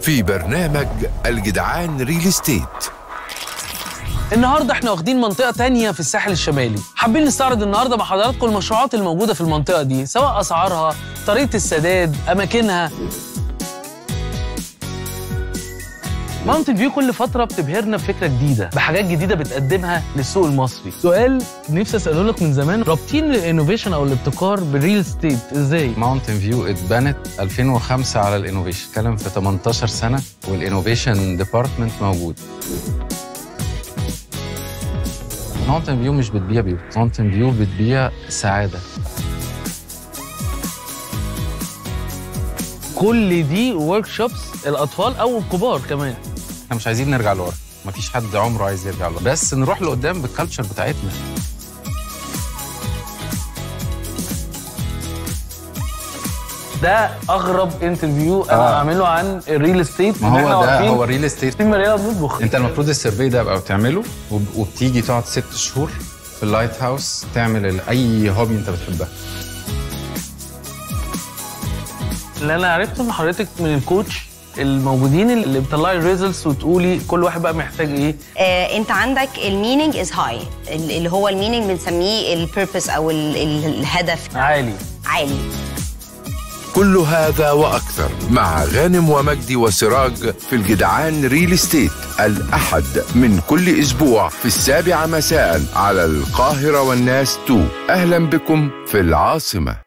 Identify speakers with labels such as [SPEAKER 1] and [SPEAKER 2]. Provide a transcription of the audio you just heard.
[SPEAKER 1] في برنامج الجدعان ريل استيت
[SPEAKER 2] النهارده احنا واخدين منطقة تانية في الساحل الشمالي حابين نستعرض النهارده مع حضراتكم المشروعات الموجودة في المنطقة دي سواء أسعارها طريقة السداد أماكنها ماونتن فيو كل فترة بتبهرنا بفكرة جديدة بحاجات جديدة بتقدمها للسوق المصري سؤال نفسي أسأله لك من زمان رابطين الانوفيشن أو الابتكار بالريل ستيت ازاي؟
[SPEAKER 3] ماونتن فيو اتبنت 2005 على الانوفيشن اتكلم في 18 سنه والانوفيشن ديبارتمنت موجود ماونتن فيو مش بتبيع بيوت ماونتن فيو بتبيع سعاده
[SPEAKER 2] كل دي ورك شوبس الأطفال أو الكبار كمان
[SPEAKER 3] احنا مش عايزين نرجع لورا مفيش حد عمره عايز يرجع لورا بس نروح لقدام بالكالتشر بتاعتنا
[SPEAKER 2] ده اغرب انترفيو انا
[SPEAKER 3] آه.
[SPEAKER 2] بعمله عن الريل استيت
[SPEAKER 3] ما
[SPEAKER 2] إن إحنا
[SPEAKER 3] هو ده
[SPEAKER 2] واقفين
[SPEAKER 3] هو الريل استيت
[SPEAKER 2] في مريض بنطبخ
[SPEAKER 3] انت المفروض السيرفي ده بقى بتعمله وب- وبتيجي تقعد ست شهور في اللايت هاوس تعمل ال- اي هوبي انت بتحبها
[SPEAKER 2] اللي انا عرفته من حضرتك من الكوتش الموجودين اللي بتطلعي الريزلتس وتقولي كل واحد بقى محتاج ايه
[SPEAKER 4] آه، انت عندك المينينج از هاي اللي هو المينينج بنسميه البيربس او ال- ال- الهدف
[SPEAKER 2] عالي
[SPEAKER 4] عالي
[SPEAKER 1] كل هذا وأكثر مع غانم ومجدي وسراج في الجدعان ريل استيت الأحد من كل أسبوع في السابعة مساء على القاهرة والناس 2 أهلا بكم في العاصمة